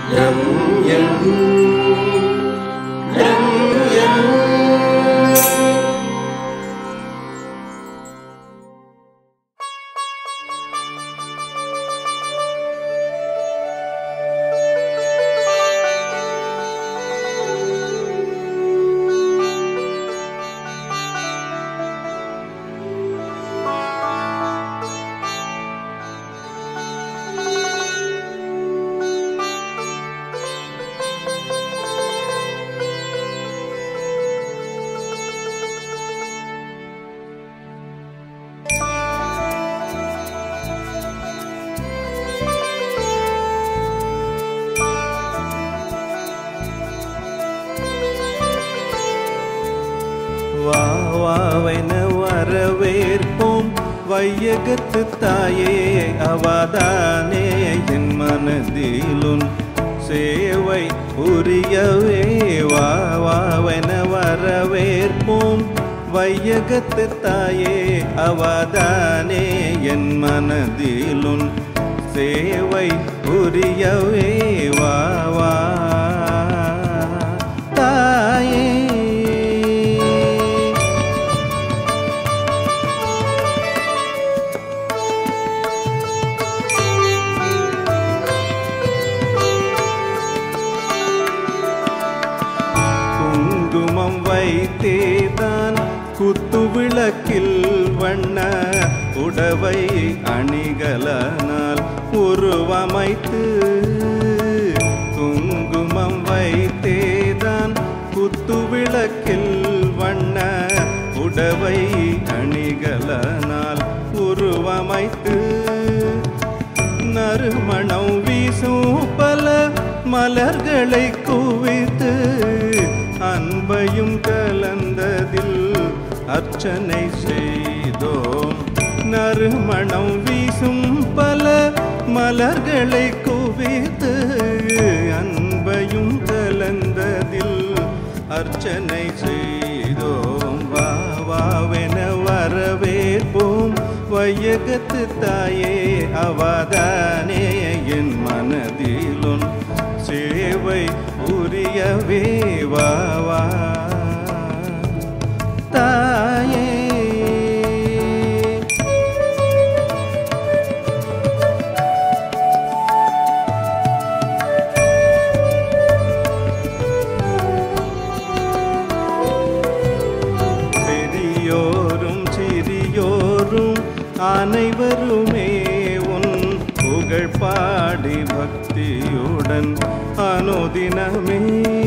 ரம்யம் ரம்யம் வா வாவென வரவேற்போம் வையகத்து தாயே அவதானே என் மனதிலுன் சேவை புரியவே வா வாவென வரவேற்போம் வையகத்து தாயே அவதானே என் மனதிலுன் சேவை புரியவே வா வா தாயே குங்குமம் வைத்தேதான் குத்து விளக்கில் வண்ண உடவை அணிகலனால் உருவமைத்து குங்குமம் வைத்தேதான் குத்து விளக்கில் வண்ண உடவை அணிகலனால் உருவமைத்து நறுமணம் வீசும் பல மலர்களை குவித்து அன்பையும் கலந்ததில் அர்ச்சனை செய்தோம் நறுமணம் வீசும் பல மலர்களை குவித்து அன்பையும் கலந்ததில் அர்ச்சனை செய்தோம் வா வாவென வரவேற்போம் வையகத்து தாயே அவதானே என் மனதிலுன் சேவை புரியவே வா வா தாயே பெரியோரும் சிறியோரும் அனைவருமே உன் புகழ் பாடி பக்தியுடன் அனுதினமே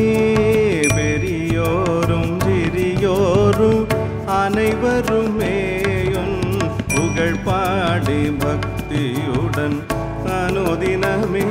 பெரியோரும் சிறியோரும் அனைவருமே உன் புகழ் பாடி பக்தியுடன் அனுதினமே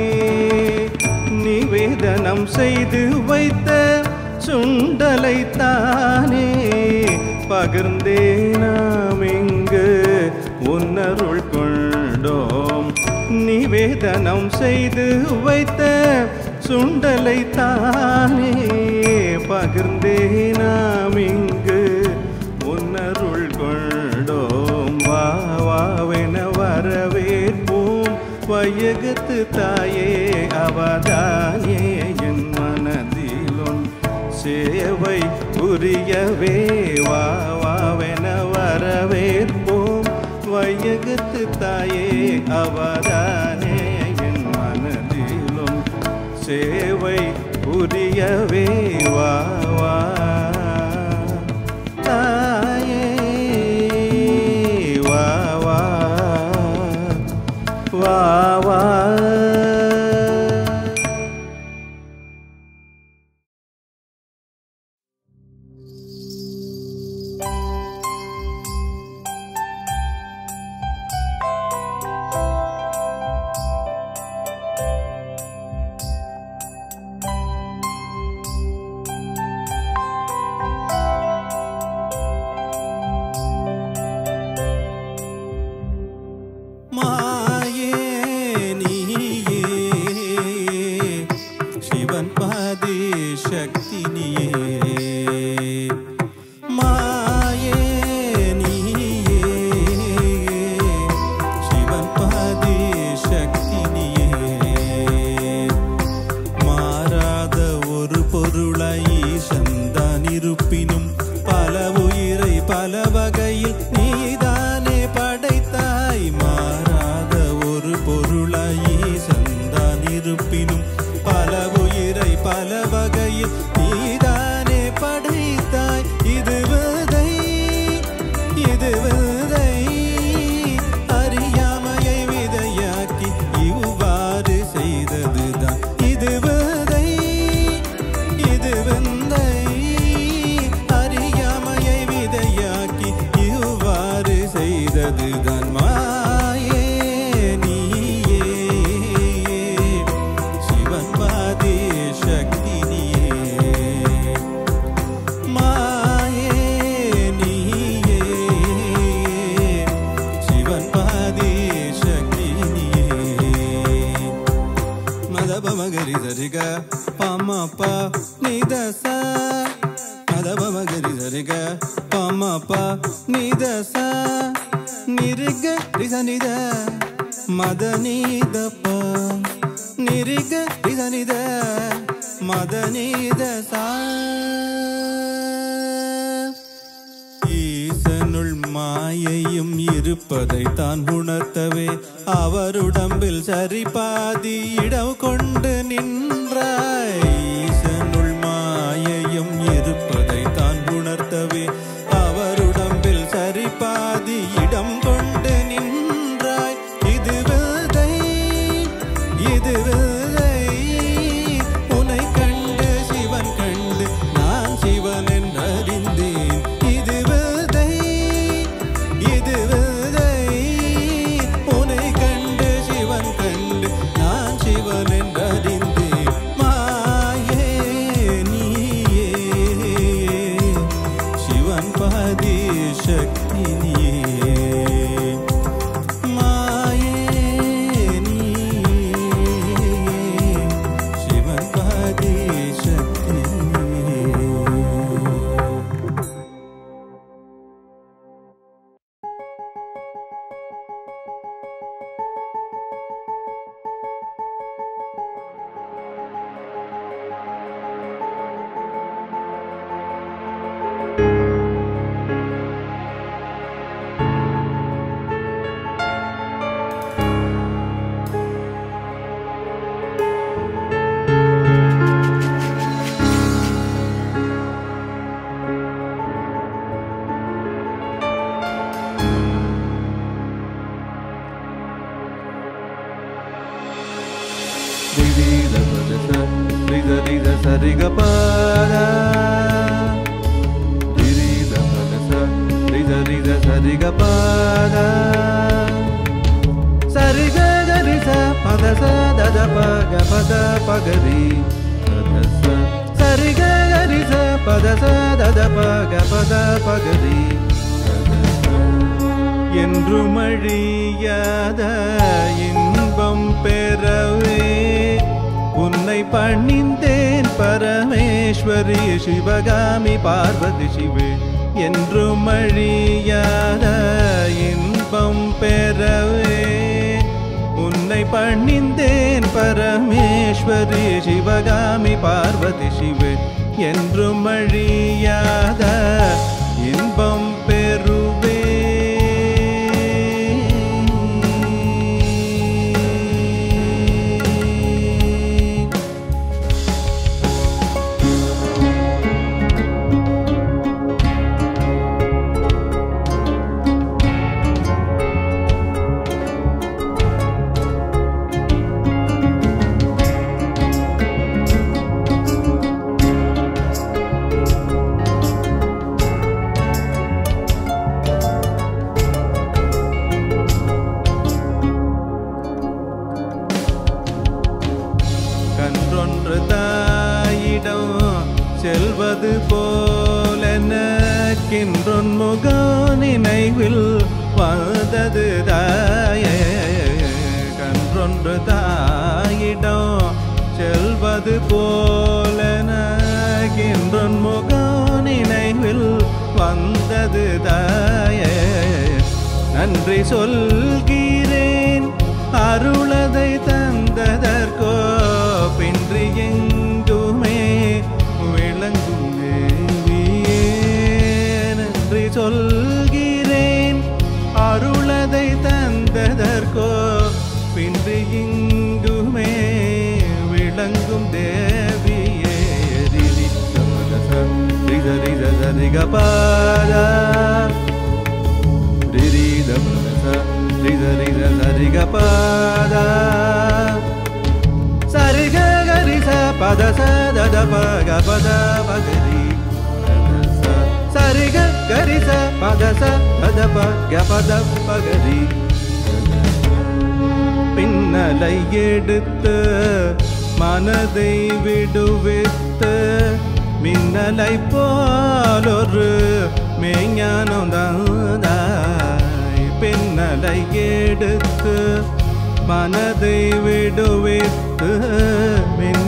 நிவேதனம் செய்து வைத்த சுண்டலை தானே பகிர்ந்தே நாம் இங்கு உன்னருள் கொண்டோம் நிவேதனம் செய்து வைத்த சுண்டலை தானே பகிர்ந்தே நாம் இங்கு உன்னருள் கொண்டோம் வா வாவென வரவேற்போம் வையகத்து தாயே அவதானே என் மனதிலும் சேவை புரியவே வா வாவென வரவேற்போம் வையகத்து தாயே அவதானே என் மனதிலும் சேவை புரியவே வா வா தாயே வா வா வா வா மதப மகரி சரிக பமப்ப நிதச மதப மகரி சரிக பமப்ப நிதச நிரிக ரிச நித மத நீதப்ப நிரிக ரிச நித மத நீத சா ஈசனுள் மாயையும் இருப்பதை தான் உணர்த்தவே அவருடம்பில் சரிபாதி இடம் கொண்டு நின்றாய் ஈசனுள் மாயையும் இருப்பதை தான் உணர்த்தவே அவருடம்பில் சரிபாதி இடம் கொண்டு நின்றாய் இது விதை இது விதை உன்னை கண்டு சிவன் கண்டு நான் சிவன் என்றறிந்தேன் இது விதை இது விதை உன்னை கண்டு சிவன் கண்டு நான் சிவன் என்றறிந்தேன் மாயே நீயே சிவன் பாதி சக்தி நீயே மாயே நீயே சிவன் பாதி சக்தி நீயே ரிரீத பதச ரித ரித சரிக பாத ரிரீத பதச ரித ரித சரிக பாத சரிக கரிச பதச தத பக பத பகரி பதச சரிக கரிச பதச தத பக பத பகரி என்றும் அழியாத இன்பம் பெறவே உன்னை பணிந்தேன் பரமேஸ்வரி சிவகாமி பார்வதி சிவே என்றும் அழியாத இன்பம் பெறவே உன்னை பணிந்தேன் பரமேஸ்வரி சிவகாமி பார்வதி சிவே என்றும் அழியாத இன்பம் பெறுவே கன்றொன்று தாயிடம் செல்வது போலென கின்றொன் முக நினைவில் வந்தது தாயே கன்றொன்று தாயிடம் செல்வது போலென கின்றொன் முக நினைவில் வந்தது தாயே நன்றி சொல்கிறேன் அருளதை தந்ததற்கோ பின்றி எங்குமே விளங்கும் தேவியே நன்றி சொல்கிறேன் அருளதை தந்ததற்கோ பின்றி இங்குமே விளங்கும் தேவியே ரிரி சமதச ரித ரித சரிக பாதா ரிரீத பதச ரித ரித சரிக பாதா சரிக கரிச பதச தத பக பத பகரி பதச சரிக கரிச பதச தத பக பத பகரி பின்னலை எடுத்து மனதை விடுவித்து மின்னலை போலொரு மெய்ஞானம் தாய் பின்னலை எடுத்து மனதை விடுவித்து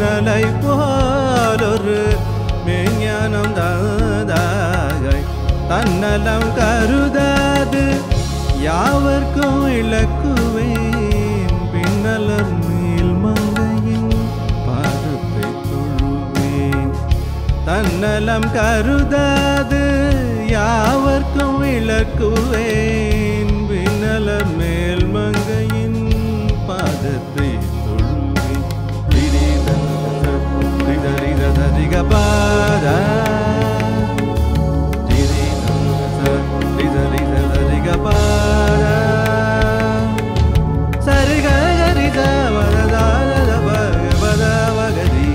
தன்னலை போலொரு மெஞ்ஞானம் தாதாகாய் தன்னலம் கருதாது யாவர்க்கும் இழக்குவேன் பின்னலர் மேல் மங்கையின் பாதத்தை தொழுவேன் தன்னலம் கருதாது யாவர்க்கும் விளக்குவேன் விண்ணலர் மேல் மங்கையின் பாதத்தை தொழுவேன் திரித பாதா சரி கரித வததாத பத வகதி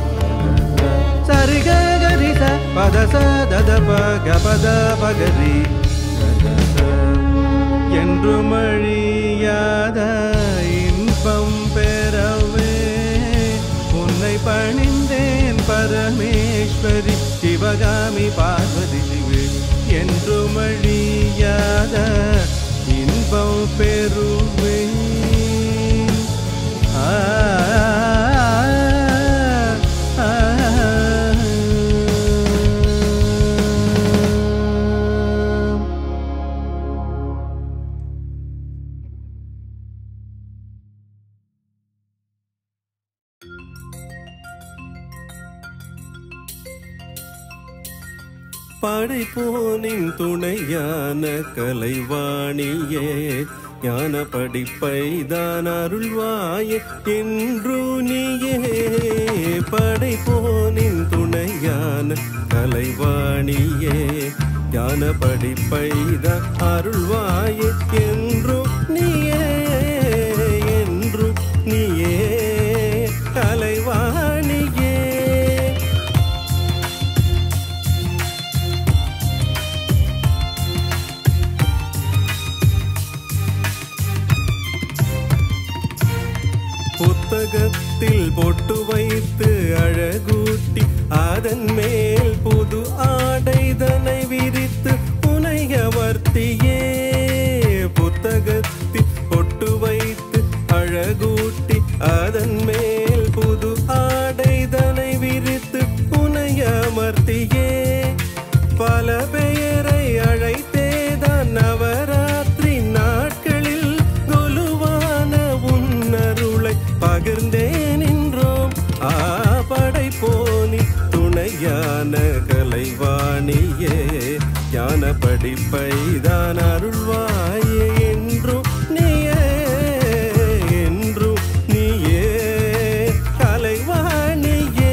சரி கரித பத சத பக பத பகதி என்று மழியாத இன்பம் பெறவே உன்னை பணிந்தேன் பரமேஸ்வரி சிவகாமி பார்வதி சிவு என்று மழியாத இன்பம் பெறுவேன் ஆ ஆ, ஆ. படைப்போனின் துணையான கலைவாணியே ஞான படிப்பைதான் அருள்வாயே என்று நீயே படைப்போனின் துணையான கலைவாணியே ஞான படிப்பைதான் அருள்வாயே என்றும் நீயே என்றும் நீயே கலைவாணியே புத்தகத்தில் பொட்டு வைத்து அழகூட்டி அதன் மேல் புது ஆடைதனை விரித்து புனையவர்த்தியே புத்தகத்தில் பொட்டு வைத்து அழகூட்டி அதன் மேல் புது ஆடைதனை விரித்து புனையமர்த்தியே பல பெயரை அழைத்தேதான் நவராத்திரி நாட்களில் கொலுவான உன்னருளை பகிர்ந்தேன் என்றோம் ஆ படைப்போனி துணையான கலைவாணியே ஞான படிப்பைதான் அருள்வாயே என்றும் நீயே என்றும் நீயே கலைவாணியே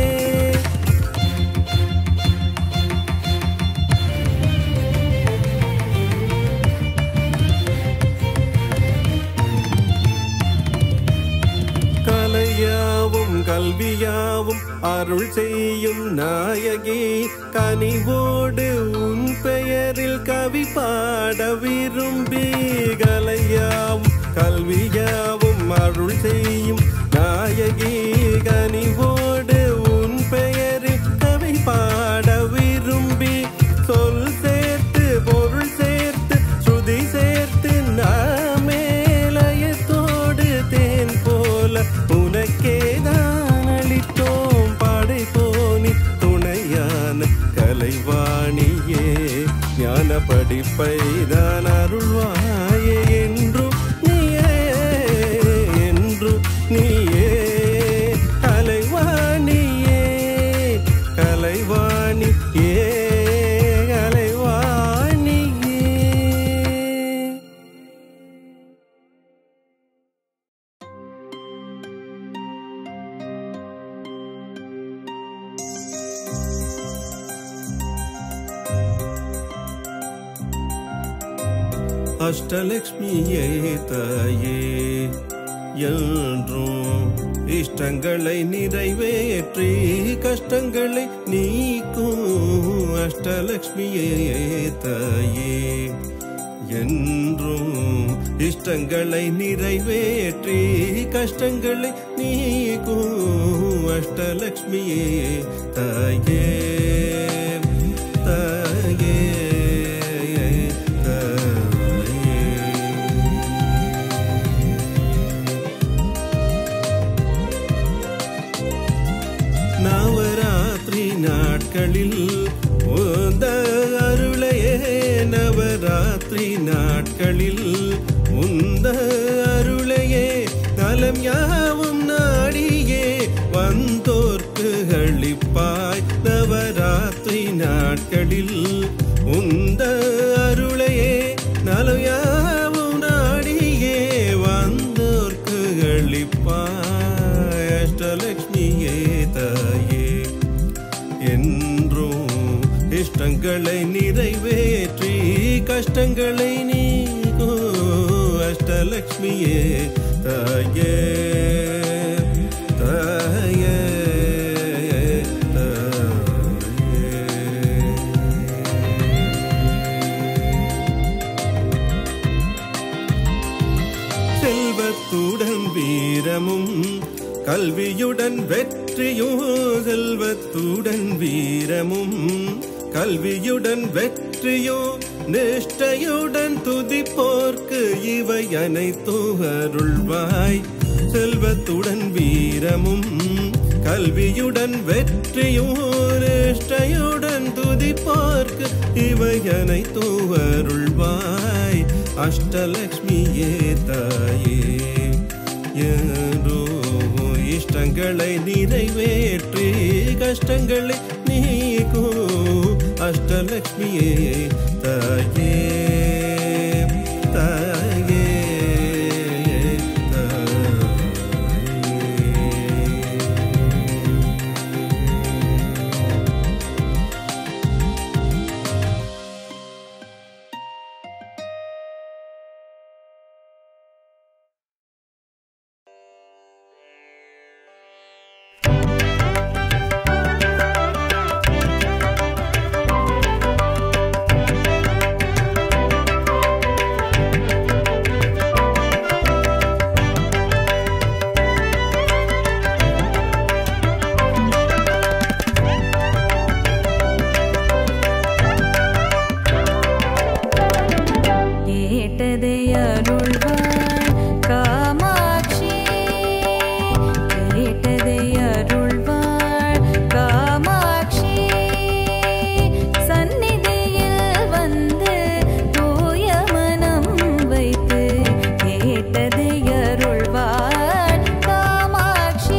கலையாவும் கல்வியாவும் அருள் செய்யும் நாயகி கனிவோடு உன் பெயரில் கவி பாட விரும்பி கலையாவும் கல்வியாவும் அருள் செய்யும் நாயகி கனிவோடு உன் பெயரில் கவி பாட விரும்பி சொல் சேர்த்து பொருள் சேர்த்து ஸ்ருதி சேர்த்து நாமேலயத்தோடு தேன் போல உனக்கே தான் அளித்தோம் படைப்போனி துணையான கலைவாணியே ஞான படிப்பை தான் அருள்வாயே என்றும் நீயே என்றும் நீயே கலைவாணியே கலைவாணி ஏ கலைவாணியே அஷ்டலக்ஷ்மியே தாயே என்றும் இஷ்டங்களை நிறைவேற்றி கஷ்டங்களை நீக்கும் அஷ்டலக்ஷ்மியே தாயே என்றும் இஷ்டங்களை நிறைவேற்றி கஷ்டங்களை நீக்கும் அஷ்டலக்ஷ்மியே தாயே தாயே தாயே நவராத்திரி நாட்களில் உந்த அருளையே நவராத்திரி நாட்களில் உந்த அருளையே நலம் யாவும் நாடியே வந்தோர்க்கு அளிப்பாய் நவராத்திரி நாட்களில் உந்த அருளையே நலம் யாவும் நாடியே வந்தோர்க்கு அளிப்பாய் அஷ்டலக்ஷ்மியே தாயே என்றும் இஷ்டங்களை நிறைவேற்றி கஷ்டங்களை நீக்கோ அஷ்டலக்ஷ்மியே தாயே தாயே செல்வத்துடன் வீரமும் கல்வியுடன் வெற்றியும் செல்வத்துடன் வீரமும் கல்வியுடன் வெற்றியும் நிஷ்டையுடன் துதிப்போர்க்கு இவை அனைத்தும் அருள்வாய் செல்வத்துடன் வீரமும் கல்வியுடன் வெற்றியும் நிஷ்டையுடன் துதிப்போர்க்கு இவை அனைத்தும் அருள்வாய் அஷ்டலக்ஷ்மியே தாயே யாரோ இஷ்டங்களை நிறைவேற்றி கஷ்டங்களை நீக்கோ அஷ்டலக்ஷ்மியே தாயே தாயே தாயே கேட்டதை அருள்வாள் காமாட்சி கேட்டதை அருள்வாள் காமாட்சி சந்நிதியில் வந்து தூய மனம் வைத்து கேட்டதை அருள்வாள் காமாட்சி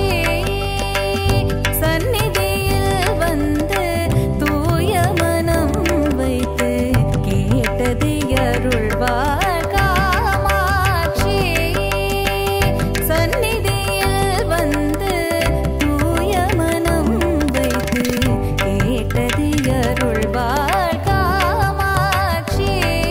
சந்நிதியில் வந்து தூய மனம் வைத்து கேட்டதை அருள்வாள் காமாட்சி சந்நிதியில் வந்து தூய மனம் வைத்து கேட்டதை அருள்வாள் காமாட்சி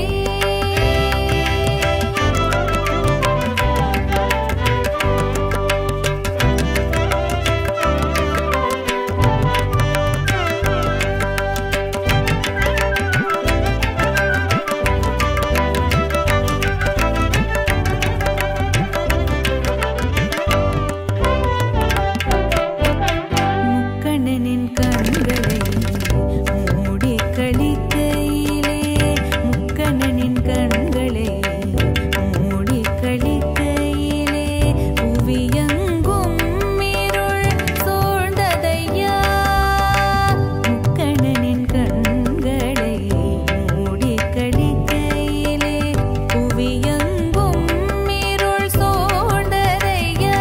முக்கண்ணனின் கண்களை மூடி கழிக்கையிலே முக்கண்ணனின் கண்களை மூடி கழிக்கையிலே புவியங்கும் இருள் சூழ்ந்ததையா முக்கண்ணனின் கண்களை மூடி கழிக்கையிலே புவியங்கும் இருள் சூழ்ந்ததையா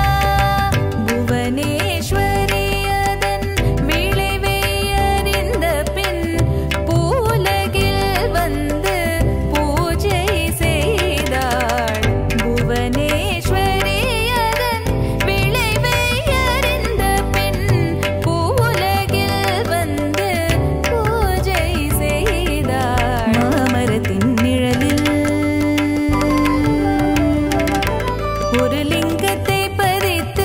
புவனேஸ்வரி அதன் விளைவை அறிந்த பின் பூலகில் வந்து பூஜை செய்தாள் புவனேஸ்வரி அதன் விளைவை அறிந்த பின் பூலகில் வந்து பூஜை செய்தாள் மாமரத்தின் நிழலில் ஒரு லிங்கத்தை பறித்து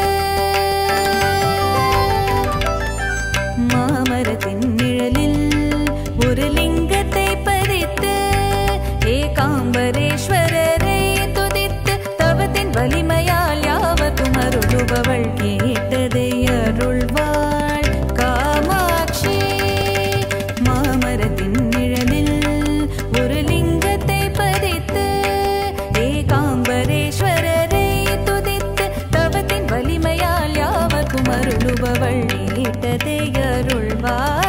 மாமரத்தின் நிழலில் ஒரு லிங்கத்தை பறித்து ஏகாம்பரேஸ்வரரை துதித்து தவத்தின் வலிமையால் யாவர்க்கும் அருளுபவள் கேட்டதை அருள்வாள் காமாட்சி மாமரத்தின் நிழலில் ஒரு லிங்கத்தை பதித்து ஏகாம்பரேஸ்வரரை துதித்து தவத்தின் வலிமையால் யாவர்க்கும் அருளுபவள் கேட்டதை அருள்வாய்